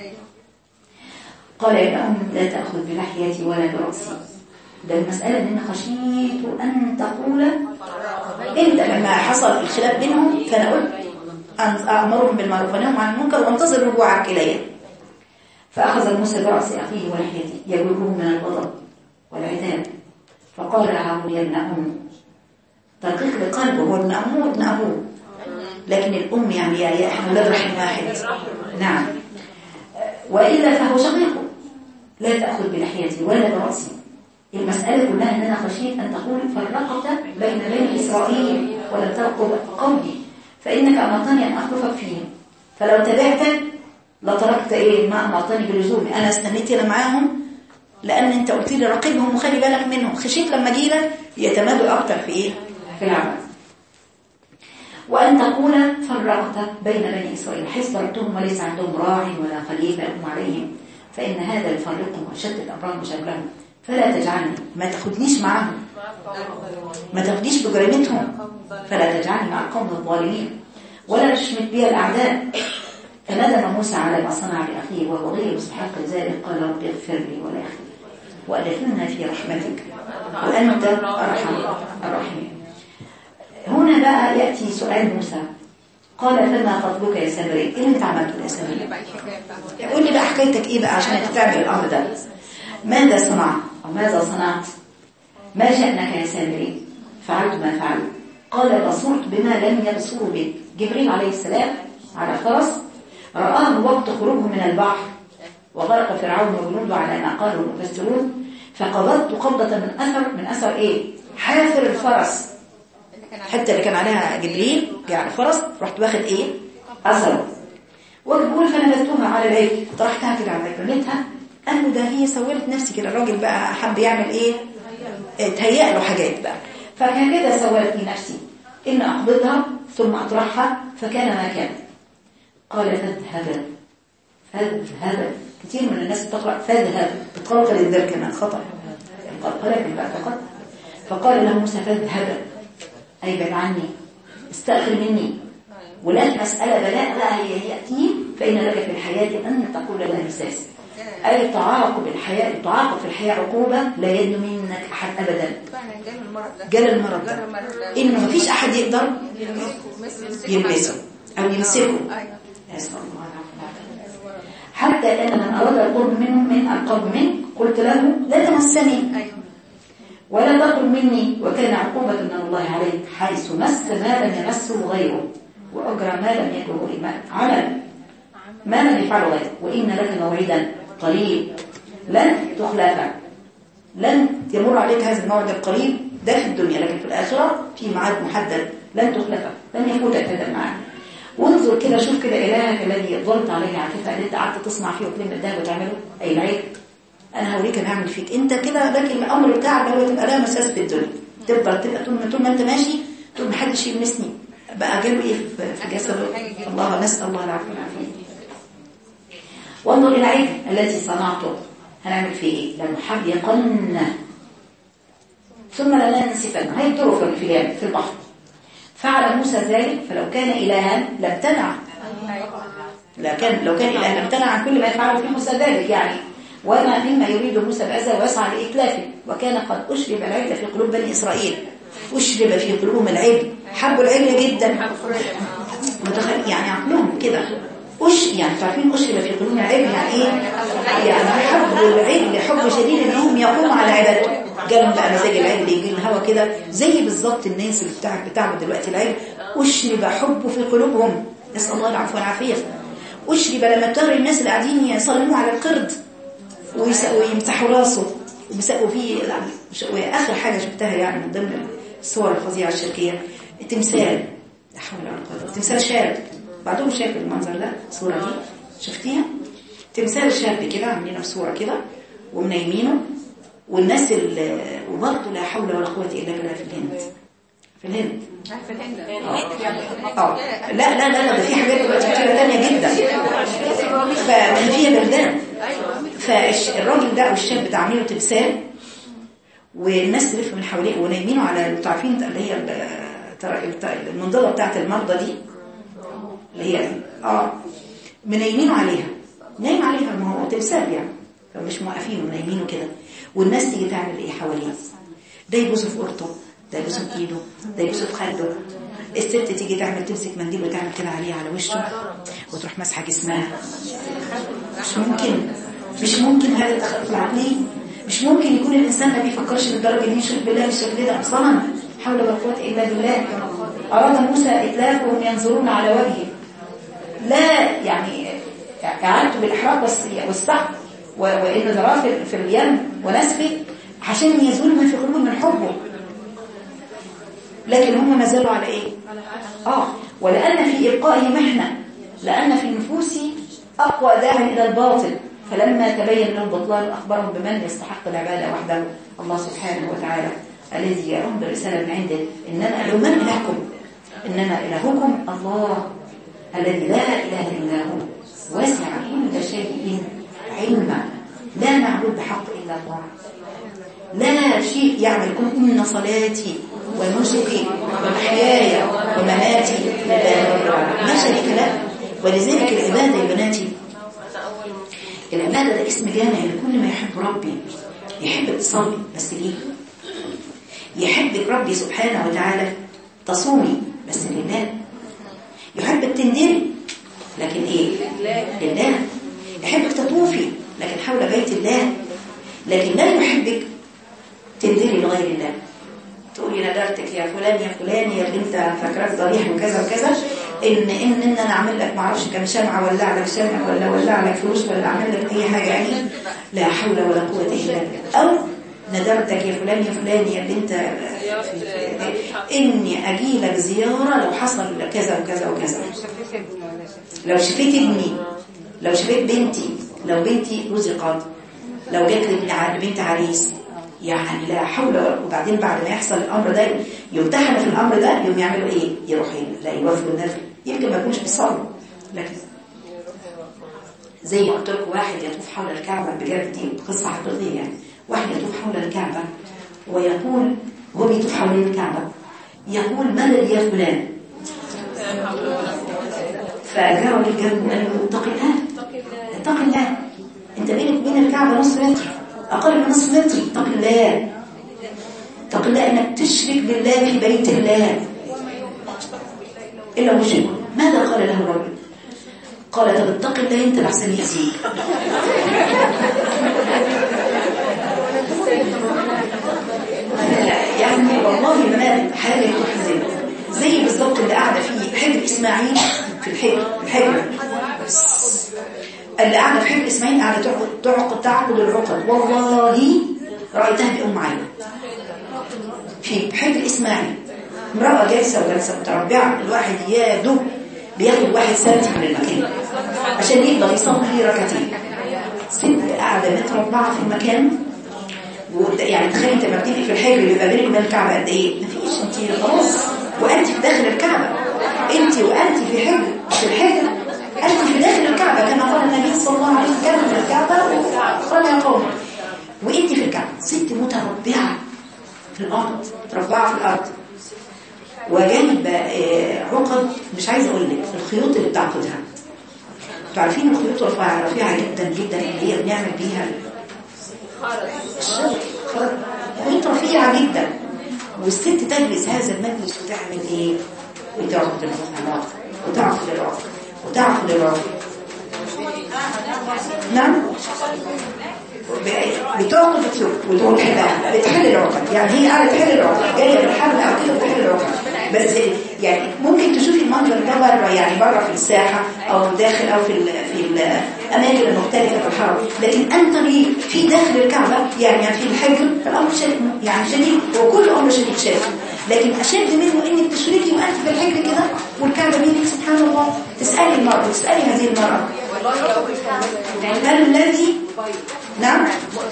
قال يا أم لا تأخذ بلحيتي ولا برأسي ده المسألة إن خشيت أن تقول أنت لما حصل الخلاف بينهم فأنا قلت أن أمرهم بالمعروف ونههم عن المنكر وانتظر رجوعك إلي فأخذ موسى برأس أخيه ولحيته يجره من الغضب والعتاب فقال هارون يا ابن أم ترقيق لقلبه هو ابن أمه ابن أبوه لكن الأم يعني يا إحنا ولاد رحم واحد نعم وإلا فهو شقيقه لا تأخذ بلحيتي ولا برأسي المسألة كلها أن أنا خشيت أن تقول فرقت بين بني إسرائيل ولم ترقب قولي فإنك أمرتني أن أخلفك فيهم فلو تبعتك لتركت إيه ما أمرتني بلزومي أنا استنيت أنا معاهم لأن أنت قلت لي راقبهم وخلي بالك منهم خشيت لما أجي لك يتمادوا أكتر في إيه في العمل وأن تقول فرقت بين بني إسرائيل حيث تركتهم وليس عندهم راع ولا خليفة يقوم عليهم فإن هذا يفرقهم وشتت الأمران وشغلهم فلا تجعلني ما تاخدنيش معهم ما تاخدنيش بجريمتهم فلا تجعلني مع القوم الظالمين ولا تشمت بي الأعداء فندم موسى على ما صنع لأخيه وهو غير مستحق ذلك قال رب اغفر لي ولا يغفر وأدخلنا في رحمتك وأنت أرحم الراحمين هنا بقى يأتي سؤال موسى قال فما خطبك يا سامري ايه اللي انت عملته يا سامري قول لي بقى حكايتك ايه بقى عشان تعمل الامر ده ماذا صنعت او ماذا صنعت ما شأنك يا سامري فعلت ما فعلت قال بصرت بما لم يبصروا به جبريل عليه السلام على فرس رآه وقت خروجه من البحر وغرق فرعون وجنوده على ما قاله المفسرون فقبضت قبضة من أثر من أثر إيه حافر الفرس حتى اللي كان عليها جبريل جاء على الفرس رحت واخد إيه أثره وبقول فنبتوها على العجل طرحتها كده على العجل رميتها قال له ده هي سولت نفسي كده الراجل بقى حب يعمل ايه اه، تهيأ له حاجات بقى فكان كده سولت لي نفسي ان اقبضها ثم اطرحها فكان ما كان قال فاذهب فاذهب كتير من الناس بتقرأ فاذهب بتقلقل الذال كمان خطأ القلقلة بقى فقط فقال له موسى فاذهب أي بعد عني استأخر مني ولا مسألة بلاء لا هي يأتي فإن لك في الحياة أن تقول لا مساس أي تعاقب الحياة تعاقب في الحياة عقوبة لا يد منك أحد أبدا فعلا جاله المرض ده جال المرض ده جاله المرض ده إنه مفيش أحد يقدر يمسكه يلبسه أو يمسكه ايوه أسأل الله العافية. حتى أن من أراد القرب منه من القرب منك قلت له لا تمسني ايوه ولا تقل مني وكان عقوبة من الله عليك حيث مس ما لم يمسه غيره وأجرى ما لم يكره إيمان عمل ما لم يفعله غيره وإن لك موعدا قريب لن تخلفه لن يمر عليك هذا الموعد القريب ده في الدنيا لكن في الآخرة في ميعاد محدد لن تخلفه لن يفوتك هذا الميعاد وانظر كده شوف كده إلهك الذي ظلت عليه على كيف اللي انت قعدت تصنع فيه وتلم الدهب وتعمله أي العيب انا هوريك انا هعمل فيك انت كده لكن الامر بتاعك هو تبقى لها مساس في الدنيا تفضل تبقى طول ما طول ما انت ماشي طول ما حدش يلمسني بقى جاله ايه في- في جسده الله نسال الله العافيه والعافيه وانظر الى العجل الذي صنعته هنعمل فيه ايه لنحرقنه ثم لننسفنه هي الطرق في اليم في البحر فعل موسى ذلك فلو كان الها لامتنع لو كان لو كان الإله امتنع عن كل ما يفعله في موسى ذلك يعني وما مما يريد موسى بأذى ويسعى لإتلافه وكان قد أشرب العجل في قلوب بني إسرائيل أشرب في قلوبهم العجل حبوا العجل جدا متخيل يعني عقلهم كده أش يعني تعرفين أشرب في قلوبهم العجل يعني إيه؟ يعني حبوا العجل حب شديد إنهم يقوموا على عبادته جالهم بقى مزاج العجل يجي الهوا كده زي بالظبط الناس اللي بتاع بتعبد دلوقتي العجل أشرب حبه في قلوبهم نسأل الله العفو والعافية أشرب لما ترى الناس اللي قاعدين يصلموا على القرد ويس- ويمسحوا راسه وبيسقوا فيه واخر حاجه شفتها يعني من ضمن الصور الفظيعه الشركيه التمثال لا حول ولا قوه إلا بالله. تمثال شاب بعضهم شاف المنظر ده الصوره دي شفتيها تمثال شاب كده عاملينه في صوره كده ومنيمينه والناس اللي وبرضه لا حول ولا قوه الا بالله في الهند في الهند في الهند اه لا لا لا لا ده في حاجات دلوقتي كتيره تانية جدا فمن فيها بلدان فالراجل ده او الشاب ده عامله تمثال والناس تلف من حواليه ونايمينه على انتوا عارفين اللي هي ال- ترى- الت- المنضده بتاعت المرضى دي اللي هي اه منيمينه عليها نايم عليها ما هو تمثال يعني فمش موقفينه منيمينه كده والناس تيجي تعمل ايه حواليه ده يبوسه في قرطه ده يبوسه في ايده ده يبوسه في خده الست تيجي تعمل تمسك منديل وتعمل كده عليه على وشه وتروح مسحه جسمها مش ممكن مش ممكن هذا التخلف العقلي مش ممكن يكون الإنسان ما بيفكرش للدرجة دي يشرك بالله بالشكل ده أصلا حول ولا قوة إلا بالله أراد موسى إتلافهم ينظرون على وجهه لا يعني أعانته بالإحراق والس- والسحب و- والنظرات في- في اليم ونسفه عشان يزول ما في قلوبهم من حبه لكن هم ما زالوا على ايه اه ولان في ابقائه محنه لان في النفوس اقوى داع الى الباطل فلما تبين له البطلان اخبرهم بمن يستحق العباده وحده الله سبحانه وتعالى الذي جاءهم برساله من عنده انما لو من الهكم انما الهكم الله الذي لا اله الا هو واسع كل شيء علما لا معبود بحق الا الله لا شيء يعمل كل إن صلاتي ونسكي ومحياي ومماتي لله رب العالمين لا شريك له ولذلك العبادة يا بناتي العبادة ده اسم جامع لكل ما يحب ربي يحب تصلي بس ليه يحبك ربي سبحانه وتعالى تصومي بس لله يحبك تندري لكن ايه لله يحبك تطوفي لكن حول بيت الله لكن لا يحبك تندري لغير الله تقولي ندرتك يا فلان يا فلان يا اللي انت فاكراك ضريح وكذا وكذا ان ان ان انا اعمل لك ما اعرفش كام شمعه ولع لك شمع ولا ولع لك فلوس ولا اعمل لك اي حاجه يعني لا حول ولا قوه الا بالله او ندرتك يا فلان يا فلان يا اللي انت اني اجي لك زياره لو حصل كذا وكذا وكذا لو شفيت ابني لو شفيت بنتي لو بنتي رزقت لو جات لي ع- بنت عريس يعني لا حول ولا وبعدين بعد ما يحصل الامر ده يمتحن في الامر ده يوم يعملوا ايه يروحوا لا يوافقوا الناس يمكن ما يكونش بيصلوا لكن زي ما قلت لكم واحد يطوف حول الكعبة بجد دي قصة حقيقية يعني واحد يطوف حول الكعبة ويقول هو بيطوف حوالين الكعبة يقول مدد يا فلان فجاء راجل جنبه وقال له اتق الله اتق الله انت بينك وبين الكعبة نص متر اقل من نص متر اتق الله اتق الله انك تشرك بالله في بيت الله الا مشرك ماذا قال له الرجل قال طب اتق الله انت لحسن يأذيك يعني والله ما حاجة تحزن زي بالظبط اللي قاعدة في حجر إسماعيل في الحجر الحجر اللي قاعدة في حجر إسماعيل قاعدة تعقد تعقد تعقد العقد والله رأيتها بأم عين في حجر إسماعيل امرأة جالسة وجالسة متربعة الواحد يا دوب بياخد واحد سنتي من المكان عشان يقدر يصلي ركعتين ست قاعدة متربعة في المكان وت- يعني تخيل انت لما بتبقي في الحجر بيبقى بينك وبين الكعبة قد ايه؟ مفيش انت خلاص وانت في داخل الكعبة انت وانت في حجر في الحجر انت في داخل الكعبة كما قال النبي صلى الله عليه وسلم كان في الكعبة قال يا قوم وانت في الكعبة ست متربعة في الارض متربعة في الارض وجانب آه، عقد مش عايزه اقول لك الخيوط اللي بتعقدها انتوا عارفين الخيوط رفيعه رفيعه جدا جدا اللي هي بنعمل بيها الشغل خلاص. خيوط رفيعه جدا والست تجلس هذا المجلس وتعمل ايه وتعقد العقد وتعقد العقد وتعقد العقد نعم ب- بتعقد الثوب وتقول حلها بتحل العقد يعني هي قاعده تحل العقد جايه بالحبل او كده بتحل العقد بس يعني ممكن تشوفي المنظر ده بره يعني بره في الساحه او داخل او في ال في الاماكن المختلفه في الحرم لكن انت في- في داخل الكعبه يعني في الحجر الامر شديد يعني شديد وكل امر شديد شديد لكن اشد منه انك تشركي وانت في الحجر كده والكعبه بينك سبحان الله تسالي المراه تسالي هذه المراه الذي نعم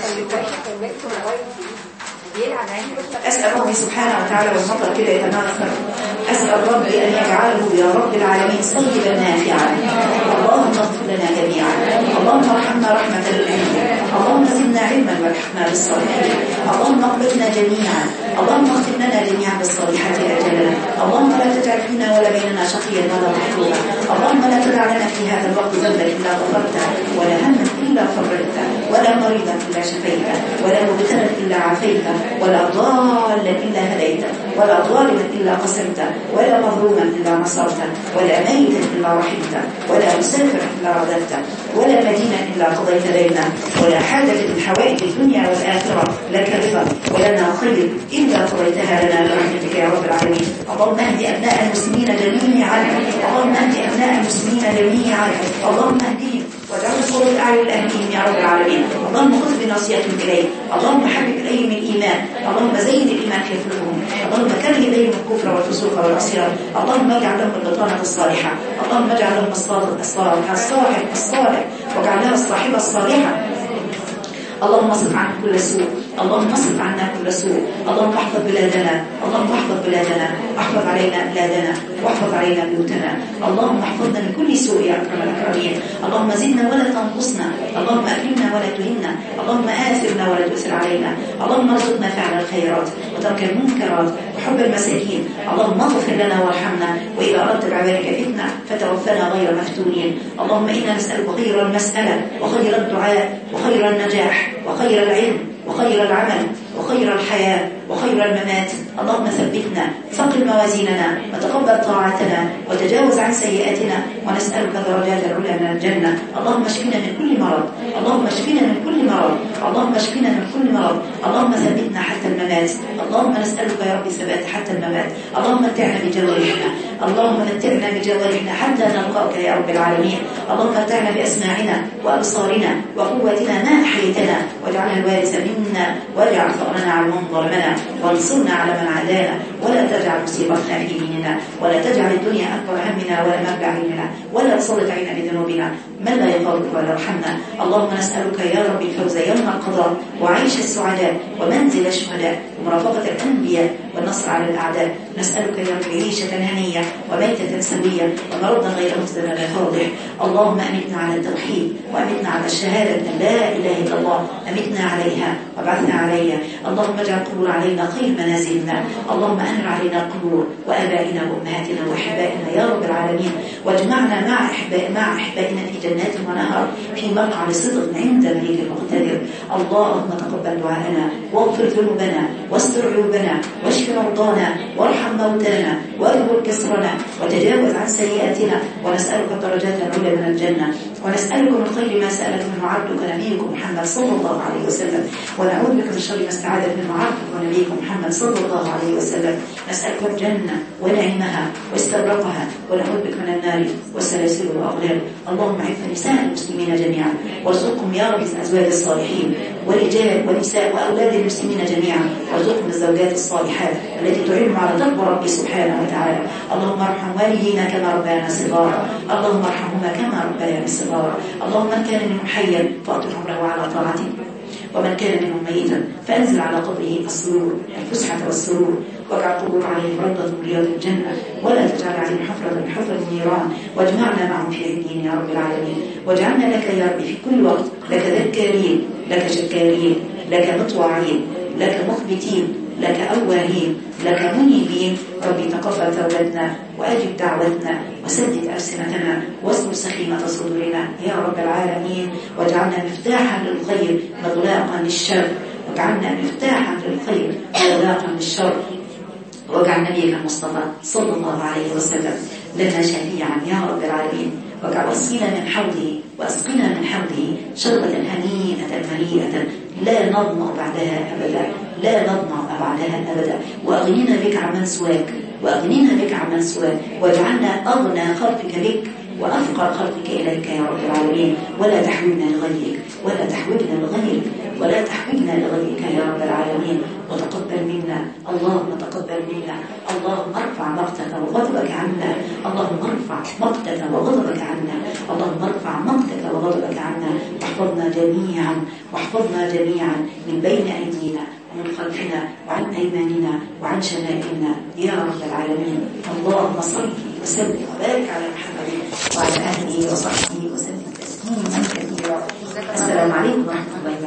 أسأل ربي سبحانه وتعالى والمطر كده يتناثر أسأل ربي أن يجعله يا رب العالمين صيبا نافعا اللهم اغفر لنا جميعا اللهم ارحمنا رحمة للأهل اللهم زدنا علما والحقنا بالصالحين اللهم اقبلنا جميعا اللهم اختم لنا جميعا بالصالحات أجلنا اللهم لا تجعل فينا ولا بيننا شقيا ولا محروما اللهم لا تدع لنا في هذا الوقت ذنبا إلا غفرته ولا هما إلا فرجته ولا مريضا إلا شفيته ولا مبتلا إلا عافيته ولا ضالا إلا هديته ولا ظالما إلا قسمته ولا مظلوما إلا نصرته ولا ميتا إلا رحمته ولا مسافرا إلا رددته ولا مدينا إلا قضيت لنا ولا حاجة من حوائج الدنيا والآخرة لك رضا ولنا خير إلا قضيتها لنا برحمتك يا رب العالمين اللهم اهد أبناء المسلمين جميعا اللهم اهد أبناء المسلمين جميعا اللهم اهدهم واجعل صور أعين الأهلين يا رب العالمين اللهم خذ بناصيتهم إليك اللهم حبب إليهم الإيمان اللهم زين الإيمان في قلوبهم اللهم كره إليهم الكفر والفسوق والعصيان اللهم اجعل لهم البطانة الصالحة اللهم اجعل لهم الصادق الصالح الصاحب الصالح واجعل لها الصاحبة الصالحة اللهم اصرف عنا كل سوء اللهم اصرف عنا كل سوء اللهم احفظ بلادنا اللهم احفظ بلادنا احفظ علينا بلادنا واحفظ علينا بيوتنا اللهم احفظنا من كل سوء يا اكرم الاكرمين اللهم زدنا ولا تنقصنا اللهم اكرمنا ولا تهنا اللهم اثرنا ولا تؤثر علينا اللهم ارزقنا فعل الخيرات وترك المنكرات وحب المساكين اللهم اغفر لنا وارحمنا واذا اردت بعبادك فتنه فتوفنا غير مفتونين اللهم انا نسالك خير المساله وخير الدعاء وخير النجاح وخير العلم وخير العمل وخير الحياة وخير الممات اللهم ثبتنا ثقل موازيننا وتقبل طاعتنا وتجاوز عن سيئاتنا ونسألك درجات العلى من الجنة اللهم اشفنا من كل مرض اللهم اشفنا من كل مرض اللهم اشفنا من كل مرض اللهم ثبتنا حتى الممات اللهم نسألك يا رب ثبات حتى الممات اللهم متعنا بجوارحنا اللهم متعنا بجوارحنا حتى نلقاك يا رب العالمين اللهم متعنا بأسماعنا وأبصارنا وقوتنا ما أحيتنا واجعلنا الوارث منا واجعل ثأرنا على من ظلمنا وانصرنا على من عادانا ولا تجعل مصيبتنا في ديننا ولا تجعل الدنيا أكبر همنا ولا مبلغ علمنا ولا تسلط علينا بذنوبنا من لا يخافك ولا يرحمنا اللهم نسألك يا رب الفوز يوم القضاء وعيش السعداء ومنزل الشهداء ومرافقة الأنبياء والنصر على الأعداء نسألك يا رب عيشة هنية وميتة سوية ومرضا غير مفسد ولا فاضح اللهم أمتنا على التوحيد وأمتنا على الشهادة أن لا إله إلا الله أمتنا عليها وابعثنا عليها اللهم اجعل القبور علينا خير منازلنا اللهم أنر علينا القبور وآبائنا وأمهاتنا وأحبائنا يا رب العالمين واجمعنا مع أحباء مع أحبائنا في جنات ونهر في مقعد صدق عند مليك المقتدر اللهم تقبل دعاءنا واغفر ذنوبنا واستر عيوبنا واشف مرضانا وارحم موتانا واجبر كسرنا وتجاوز عن سيئاتنا ونسألك الدرجات العلى من الجنة ونسألك من خير ما سألك منه عبدك نبيك محمد صلى الله عليه وسلم ونعوذ بك من شر ما استعاذك منه عبدك ونبيك محمد صلى الله عليه وسلم نسألك الجنة ونعيمها واستبرقها ونعوذ بك من النار والسلاسل والأغلال اللهم عف نساء المسلمين جميعا وارزقهم يا رب الأزواج الصالحين ورجال ونساء وأولاد المسلمين جميعا وارزقهم الزوجات الصالحات التي تعين على تقوى ربي سبحانه وتعالى اللهم ارحم والدينا كما ربيانا صغارا اللهم ارحمهما كما ربيانا صغارا اللهم من كان منهم حيا فاطر عمره على طاعتك ومن كان منهم ميتا فانزل على قبره السرور الفسحة والسرور واجعل قبور عليهم روضة من رياض الجنة ولا تجعل عليهم حفرة من حفر النيران واجمعنا معهم في عيدين يا رب العالمين واجعلنا لك يا رب في كل وقت لك ذكارين لك شكارين لك مطوعين لك مخبتين لك أواهين لك منيبين ربي تقبل توبتنا وأجب دعوتنا وسدد ألسنتنا واصبر سخيمة صدورنا يا رب العالمين واجعلنا مفتاحا للخير مغلاقا للشر واجعلنا مفتاحا للخير مغلاقا للشر واجعل نبيك المصطفى صلى الله عليه وسلم لنا شفيعا يا رب العالمين واجعل واسقنا من حوله واسقنا من حوله شربة هنيئة مريئة لا نظمأ بعدها أبدا لا نظمأ بعدها أبدا وأغنينا بك عمن سواك وأغنينا بك عمن سواك واجعلنا أغنى خلقك بك وأفقر خلقك إليك يا رب العالمين ولا تحوجنا لغيرك ولا تحوجنا لغيرك ولا تحوجنا لغيرك يا رب العالمين وتقبل منا اللهم تقبل منا اللهم ارفع مقتك وغضبك عنا اللهم ارفع مقتك وغضبك عنا اللهم ارفع مقتك وغضبك عنا واحفظنا جميعا واحفظنا جميعا من بين أيدينا ومن خلفنا وعن أيماننا وعن شمائلنا يا رب العالمين اللهم صل وسلم وبارك على محمد وعلى آله وصحبه وسلم تسليما كثيرا السلام عليكم ورحمة الله